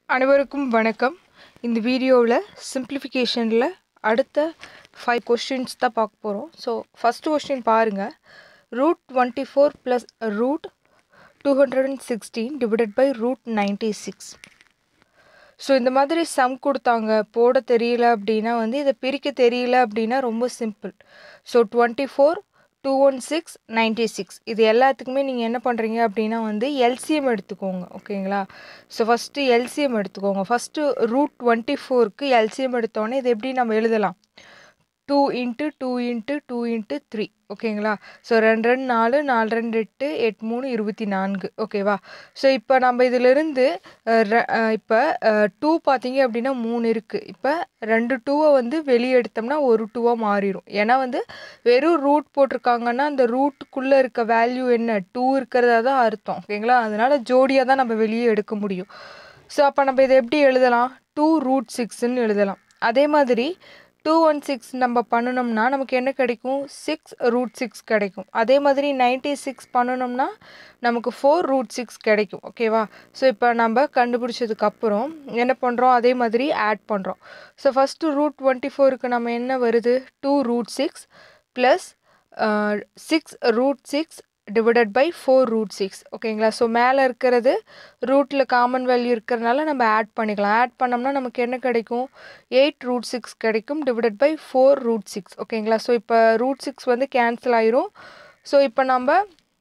அனைவருக்கும் வணக்கம் இந்த வீடியோவில் சிம்பிளிஃபிகேஷனில் அடுத்த ஃபைவ் கொஸ்டின்ஸ் தான் பார்க்க போகிறோம் ஸோ ஃபஸ்ட்டு கொஸ்டின் பாருங்கள் root twenty four plus root two hundred and sixteen divided by root ninety six so இந்த மாதிரி சம் கொடுத்தாங்க போட தெரியல அப்படின்னா வந்து இதை பிரிக்க தெரியல அப்படின்னா ரொம்ப simple so twenty four two one six ninety six இது எல்லாத்துக்குமே நீங்கள் என்ன பண்ணுறீங்க அப்படின்னா வந்து எல்சிஎம் எடுத்துக்கோங்க ஓகேங்களா ஸோ ஃபஸ்ட்டு எல்சிஎம் எடுத்துக்கோங்க ஃபஸ்ட்டு ரூட் டுவெண்ட்டி ஃபோருக்கு எல்சிஎம் எடுத்தோடனே இது எப்படி நம்ம எழுதலாம் two into two into two into three ஓகேங்களா ஸோ ரெண்டு ரெண்டு நாலு நாலு ரெண்டு எட்டு எட்டு மூணு இருபத்தி நான்கு ஓகேவா ஸோ இப்போ நம்ம இதிலிருந்து இப்போ டூ பார்த்தீங்க அப்படின்னா மூணு இருக்குது இப்போ ரெண்டு டூவை வந்து வெளியே எடுத்தோம்னா ஒரு டூவாக மாறிடும் ஏன்னா வந்து வெறும் ரூட் போட்டிருக்காங்கன்னா அந்த ரூட்டுக்குள்ளே இருக்க வேல்யூ என்ன டூ இருக்கிறதா தான் அர்த்தம் ஓகேங்களா அதனால் ஜோடியாக தான் நம்ம வெளியே எடுக்க முடியும் ஸோ அப்போ நம்ம இதை எப்படி எழுதலாம் டூ ரூட் சிக்ஸ்ன்னு எழுதலாம் அதே மாதிரி டூ ஒன் சிக்ஸ் நம்ம பண்ணணும்னா நமக்கு என்ன கிடைக்கும் சிக்ஸ் ரூட் சிக்ஸ் கிடைக்கும் அதே மாதிரி நைன்ட்டி சிக்ஸ் பண்ணணும்னா நமக்கு ஃபோர் ரூட் சிக்ஸ் கிடைக்கும் ஓகேவா ஸோ இப்போ நம்ம கண்டுபிடிச்சதுக்கப்புறம் என்ன பண்ணுறோம் அதே மாதிரி ஆட் பண்ணுறோம் ஸோ ஃபஸ்ட்டு ரூட் டுவெண்ட்டி ஃபோருக்கு நம்ம என்ன வருது two root six plus six root six divided by four root six ஓகேங்களா ஸோ மேலே இருக்கிறது ரூட்டில் காமன் வேல்யூ இருக்கிறனால நம்ம ஆட் பண்ணிக்கலாம் ஆட் பண்ணோம்னா நமக்கு என்ன கிடைக்கும் எயிட் ரூட் சிக்ஸ் கிடைக்கும் divided by four root six ஓகேங்களா ஸோ இப்போ ரூட் சிக்ஸ் வந்து கேன்சல் ஆயிரும் ஸோ இப்போ நம்ம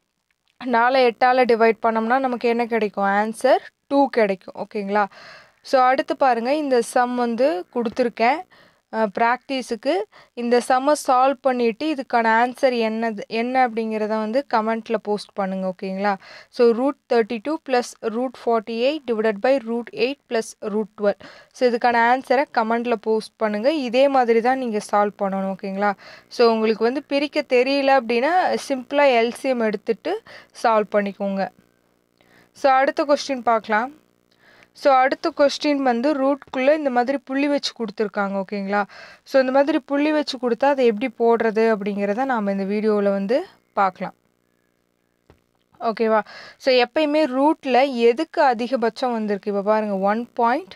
நாலு எட்டால் டிவைட் பண்ணோம்னா நமக்கு என்ன கிடைக்கும் ஆன்சர் டூ கிடைக்கும் ஓகேங்களா ஸோ அடுத்து பாருங்கள் இந்த சம் வந்து கொடுத்துருக்கேன் ப்ராக்டிஸுக்கு இந்த சம்மை சால்வ் பண்ணிவிட்டு இதுக்கான ஆன்சர் என்னது என்ன அப்படிங்கிறத வந்து கமெண்ட்டில் போஸ்ட் பண்ணுங்கள் ஓகேங்களா so root thirty two plus root forty eight divided by root eight plus root twelve so இதுக்கான ஆன்சரை கமெண்ட்டில் போஸ்ட் பண்ணுங்கள் இதே மாதிரி தான் நீங்கள் சால்வ் பண்ணணும் ஓகேங்களா ஸோ உங்களுக்கு வந்து பிரிக்க தெரியல அப்படின்னா சிம்பிளாக எல்சிஎம் எடுத்துகிட்டு சால்வ் பண்ணிக்கோங்க ஸோ அடுத்த கொஸ்டின் பார்க்கலாம் ஸோ அடுத்த கொஸ்டின் வந்து ரூட்குள்ளே இந்த மாதிரி புள்ளி வச்சு கொடுத்துருக்காங்க ஓகேங்களா ஸோ இந்த மாதிரி புள்ளி வச்சு கொடுத்தா அதை எப்படி போடுறது அப்படிங்கிறத நாம் இந்த வீடியோவில் வந்து பார்க்கலாம் ஓகேவா ஸோ எப்பயுமே ரூட்டில் எதுக்கு அதிகபட்சம் வந்திருக்கு இப்போ பாருங்கள் one point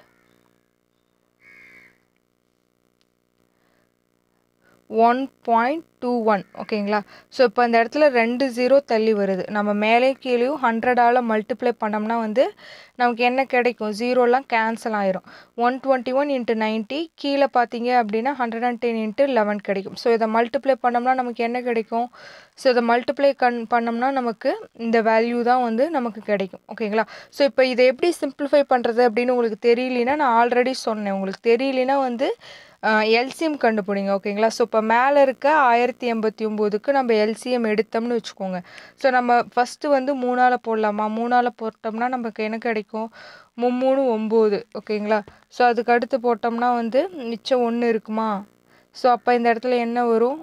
one point two one ஓகேங்களா ஸோ இப்போ இந்த இடத்துல ரெண்டு ஜீரோ தள்ளி வருது நம்ம மேலே கீழேயும் ஹண்ட்ரடால் மல்டிப்ளை பண்ணோம்னா வந்து நமக்கு என்ன கிடைக்கும் ஜீரோலாம் கேன்சல் ஆயிரும் one twenty one into ninety கீழே பார்த்தீங்க அப்படின்னா hundred and ten into eleven கிடைக்கும் ஸோ இதை மல்டிப்ளை பண்ணோம்னா நமக்கு என்ன கிடைக்கும் ஸோ இதை மல்டிப்ளை கண் பண்ணோம்னா நமக்கு இந்த வேல்யூ தான் வந்து நமக்கு கிடைக்கும் ஓகேங்களா ஸோ இப்போ இதை எப்படி சிம்பிளிஃபை பண்ணுறது அப்படின்னு உங்களுக்கு தெரியலனா நான் ஆல்ரெடி சொன்னேன் உங்களுக்கு தெரியலனா வந்து எல்சிஎம் கண்டுபிடிங்க ஓகேங்களா ஸோ இப்போ மேலே இருக்க ஆயிரத்தி எண்பத்தி ஒம்போதுக்கு நம்ம எல்சிஎம் எடுத்தோம்னு வச்சுக்கோங்க ஸோ நம்ம ஃபஸ்ட்டு வந்து மூணால் போடலாமா மூணால் போட்டோம்னா நமக்கு என்ன கிடைக்கும் மும்மூணு ஒம்பது ஓகேங்களா ஸோ அதுக்கு அடுத்து போட்டோம்னா வந்து மிச்சம் ஒன்று இருக்குமா ஸோ அப்போ இந்த இடத்துல என்ன வரும்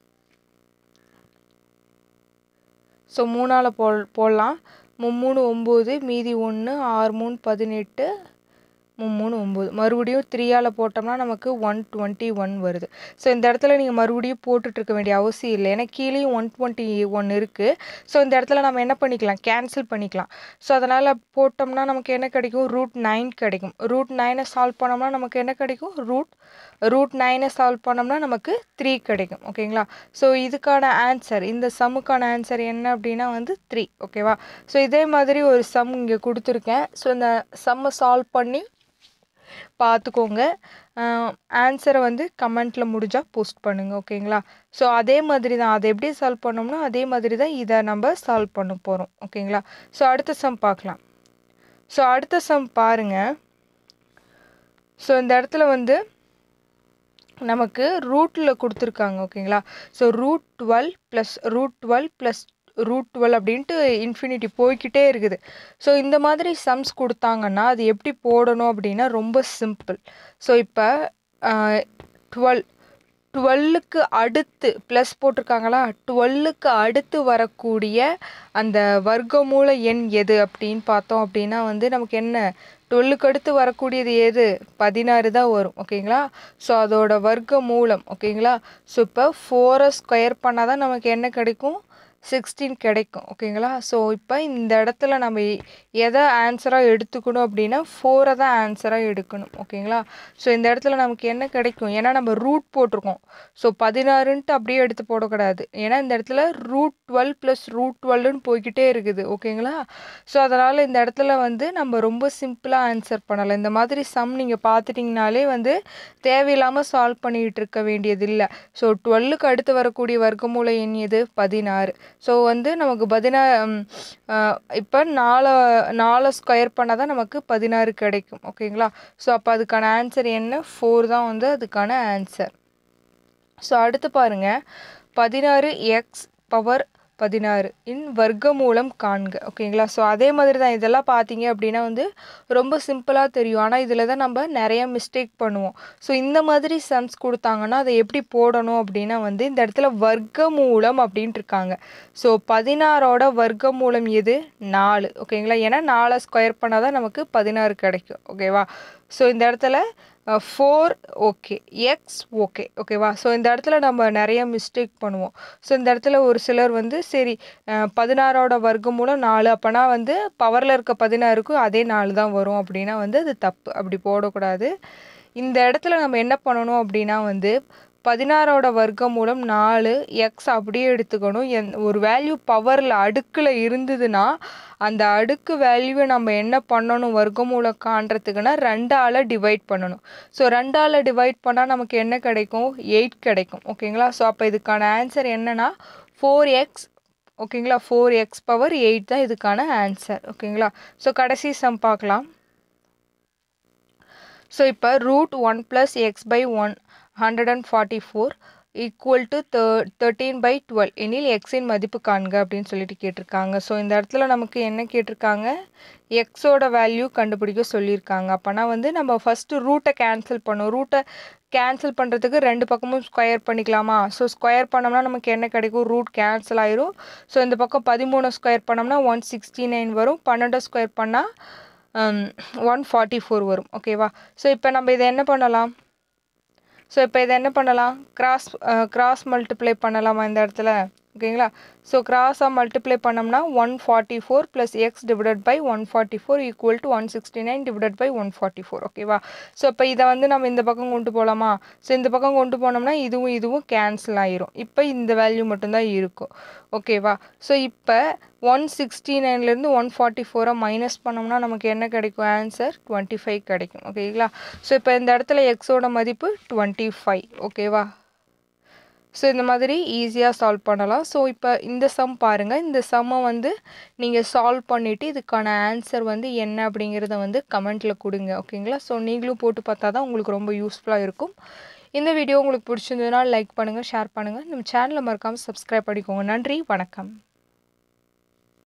ஸோ மூணால் போ போடலாம் மும்மூணு ஒம்பது மீதி ஒன்று ஆறு மூணு பதினெட்டு மூணு ஒம்பது மறுபடியும் த்ரீயால் போட்டோம்னா நமக்கு ஒன் டுவெண்ட்டி ஒன் வருது ஸோ இந்த இடத்துல நீங்கள் மறுபடியும் போட்டுட்ருக்க வேண்டிய அவசியம் இல்லை ஏன்னா கீழேயும் ஒன் டுவெண்ட்டி ஒன் இருக்குது ஸோ இந்த இடத்துல நம்ம என்ன பண்ணிக்கலாம் கேன்சல் பண்ணிக்கலாம் ஸோ அதனால் போட்டோம்னா நமக்கு என்ன கிடைக்கும் ரூட் நைன் கிடைக்கும் ரூட் நைனை சால்வ் பண்ணோம்னா நமக்கு என்ன கிடைக்கும் ரூட் ரூட் நைனை சால்வ் பண்ணோம்னா நமக்கு த்ரீ கிடைக்கும் ஓகேங்களா ஸோ இதுக்கான ஆன்சர் இந்த சம்முக்கான ஆன்சர் என்ன அப்படின்னா வந்து த்ரீ ஓகேவா ஸோ இதே மாதிரி ஒரு சம் இங்கே கொடுத்துருக்கேன் ஸோ இந்த சம்மை சால்வ் பண்ணி பார்த்துக்கோங்க ஆன்சரை வந்து கமெண்ட்டில் முடிஞ்சால் போஸ்ட் பண்ணுங்கள் ஓகேங்களா ஸோ அதே மாதிரி தான் அதை எப்படி சால்வ் பண்ணோம்னா அதே மாதிரி தான் இதை நம்ம சால்வ் பண்ண போகிறோம் ஓகேங்களா ஸோ அடுத்த சம் பார்க்கலாம் ஸோ அடுத்த சம் பாருங்கள் ஸோ இந்த இடத்துல வந்து நமக்கு ரூட்டில் கொடுத்துருக்காங்க ஓகேங்களா so root twelve plus root twelve plus root twelve அப்படின்ட்டு இன்ஃபினிட்டி போய்கிட்டே இருக்குது ஸோ இந்த மாதிரி சம்ஸ் கொடுத்தாங்கன்னா அது எப்படி போடணும் அப்படின்னா ரொம்ப சிம்பிள் ஸோ இப்போ டுவெல் டுவெல்லுக்கு அடுத்து ப்ளஸ் போட்டிருக்காங்களா டுவெல்லுக்கு அடுத்து வரக்கூடிய அந்த வர்க்கமூல எண் எது அப்படின்னு பார்த்தோம் அப்படின்னா வந்து நமக்கு என்ன டுவெல்லுக்கு அடுத்து வரக்கூடியது எது பதினாறு தான் வரும் ஓகேங்களா ஸோ அதோட வர்க்க மூலம் ஓகேங்களா ஸோ இப்போ ஃபோரை ஸ்கொயர் பண்ணால் தான் நமக்கு என்ன கிடைக்கும் சிக்ஸ்டீன் கிடைக்கும் ஓகேங்களா ஸோ இப்போ இந்த இடத்துல நம்ம எதை ஆன்சராக எடுத்துக்கணும் அப்படின்னா ஃபோரை தான் ஆன்சராக எடுக்கணும் ஓகேங்களா ஸோ இந்த இடத்துல நமக்கு என்ன கிடைக்கும் ஏன்னா நம்ம ரூட் போட்டிருக்கோம் ஸோ பதினாறுன்ட்டு அப்படியே எடுத்து போடக்கூடாது ஏன்னா இந்த இடத்துல ரூட் டுவெல் ப்ளஸ் ரூட் டுவெல்னு போய்கிட்டே இருக்குது ஓகேங்களா ஸோ அதனால் இந்த இடத்துல வந்து நம்ம ரொம்ப சிம்பிளாக ஆன்சர் பண்ணலாம் இந்த மாதிரி சம் நீங்கள் பார்த்துட்டிங்கனாலே வந்து தேவையில்லாமல் சால்வ் பண்ணிகிட்டு இருக்க வேண்டியதில்லை ஸோ டுவெல்லுக்கு அடுத்து வரக்கூடிய வர்க்கமூல எண் எது பதினாறு ஸோ வந்து நமக்கு பதினா இப்போ நாலு நாலு ஸ்கொயர் பண்ணால் தான் நமக்கு பதினாறு கிடைக்கும் ஓகேங்களா ஸோ அப்போ அதுக்கான ஆன்சர் என்ன ஃபோர் தான் வந்து அதுக்கான ஆன்சர் ஸோ அடுத்து பாருங்கள் பதினாறு எக்ஸ் பவர் பதினாறு இன் வர்க்கமூலம் காண்க ஓகேங்களா ஸோ அதே மாதிரி தான் இதெல்லாம் பார்த்தீங்க அப்படின்னா வந்து ரொம்ப சிம்பிளாக தெரியும் ஆனால் இதில் தான் நம்ம நிறைய மிஸ்டேக் பண்ணுவோம் ஸோ இந்த மாதிரி சம்ஸ் கொடுத்தாங்கன்னா அதை எப்படி போடணும் அப்படின்னா வந்து இந்த இடத்துல வர்க்கமூலம் அப்படின்ட்டு இருக்காங்க ஸோ பதினாறோட வர்க்கமூலம் எது நாலு ஓகேங்களா ஏன்னா நாலை ஸ்கொயர் பண்ணால் தான் நமக்கு பதினாறு கிடைக்கும் ஓகேவா ஸோ இந்த இடத்துல ஃபோர் ஓகே எக்ஸ் ஓகே ஓகேவா ஸோ இந்த இடத்துல நம்ம நிறைய மிஸ்டேக் பண்ணுவோம் ஸோ இந்த இடத்துல ஒரு சிலர் வந்து சரி பதினாறோட வர்க்கம் மூலம் நாலு அப்போனா வந்து பவரில் இருக்க பதினாறுக்கும் அதே நாலு தான் வரும் அப்படின்னா வந்து அது தப்பு அப்படி போடக்கூடாது இந்த இடத்துல நம்ம என்ன பண்ணணும் அப்படின்னா வந்து பதினாறோட வர்க்கம் மூலம் நாலு எக்ஸ் அப்படியே எடுத்துக்கணும் என் ஒரு வேல்யூ பவரில் அடுக்கில் இருந்ததுன்னா அந்த அடுக்கு வேல்யூவை நம்ம என்ன பண்ணணும் வர்க்கமூலம் காண்றதுக்குன்னா ரெண்டால் டிவைட் பண்ணணும் ஸோ ரெண்டால் டிவைட் பண்ணால் நமக்கு என்ன கிடைக்கும் எயிட் கிடைக்கும் ஓகேங்களா ஸோ அப்போ இதுக்கான ஆன்சர் என்னன்னா ஃபோர் எக்ஸ் ஓகேங்களா ஃபோர் எக்ஸ் பவர் எயிட் தான் இதுக்கான ஆன்சர் ஓகேங்களா ஸோ கடைசி சம் பார்க்கலாம் ஸோ இப்போ root one plus x by one hundred and forty four equal to thirteen by twelve எனில் எக்ஸின் மதிப்பு காண்க அப்படின்னு சொல்லிட்டு கேட்டிருக்காங்க ஸோ இந்த இடத்துல நமக்கு என்ன கேட்டிருக்காங்க எக்ஸோட வேல்யூ கண்டுபிடிக்க சொல்லியிருக்காங்க அப்போனா வந்து நம்ம ஃபஸ்ட்டு ரூட்டை கேன்சல் பண்ணும் ரூட்டை கேன்சல் பண்ணுறதுக்கு ரெண்டு பக்கமும் ஸ்கொயர் பண்ணிக்கலாமா ஸோ ஸ்கொயர் பண்ணோம்னா நமக்கு என்ன கிடைக்கும் ரூட் கேன்சல் ஆயிரும் ஸோ இந்த பக்கம் பதிமூணு ஸ்கொயர் பண்ணோம்னா ஒன் சிக்ஸ்டி நைன் வரும் பன்னெண்டு ஸ்கொயர் பண்ணால் ஒன் ஃபார்ட்டி ஃபோர் வரும் ஓகேவா ஸோ இப்போ நம்ம இதை என்ன பண்ணலாம் ஸோ இப்போ இதை என்ன பண்ணலாம் கிராஸ் கிராஸ் மல்டிப்ளை பண்ணலாமா இந்த இடத்துல ஓகேங்களா ஸோ கிராஸாக மல்டிப்ளை பண்ணோம்னா one forty four plus x divided by one forty four equal to one sixty nine divided by one forty four ஓகேவா ஸோ இப்போ இதை வந்து நம்ம இந்த பக்கம் கொண்டு போகலாமா ஸோ இந்த பக்கம் கொண்டு போனோம்னா இதுவும் இதுவும் கேன்சல் ஆயிரும் இப்போ இந்த வேல்யூ மட்டும்தான் இருக்கும் ஓகேவா ஸோ இப்போ ஒன் சிக்ஸ்டி நைன்லேருந்து ஒன் ஃபார்ட்டி ஃபோரை மைனஸ் பண்ணோம்னா நமக்கு என்ன கிடைக்கும் ஆன்சர் டுவெண்ட்டி ஃபைவ் கிடைக்கும் ஓகேங்களா ஸோ இப்போ இந்த இடத்துல எக்ஸோட மதிப்பு டுவெண்ட்டி ஃபைவ் ஓகேவா ஸோ இந்த மாதிரி ஈஸியாக சால்வ் பண்ணலாம் ஸோ இப்போ இந்த சம் பாருங்கள் இந்த சம்மை வந்து நீங்கள் சால்வ் பண்ணிவிட்டு இதுக்கான ஆன்சர் வந்து என்ன அப்படிங்கிறத வந்து கமெண்ட்டில் கொடுங்க ஓகேங்களா ஸோ நீங்களும் போட்டு பார்த்தா தான் உங்களுக்கு ரொம்ப யூஸ்ஃபுல்லாக இருக்கும் இந்த வீடியோ உங்களுக்கு பிடிச்சிருந்ததுன்னா லைக் பண்ணுங்கள் ஷேர் பண்ணுங்கள் நம்ம சேனலை மறக்காமல் சப்ஸ்கிரைப் பண்ணிக்கோங்க நன்றி வணக்கம்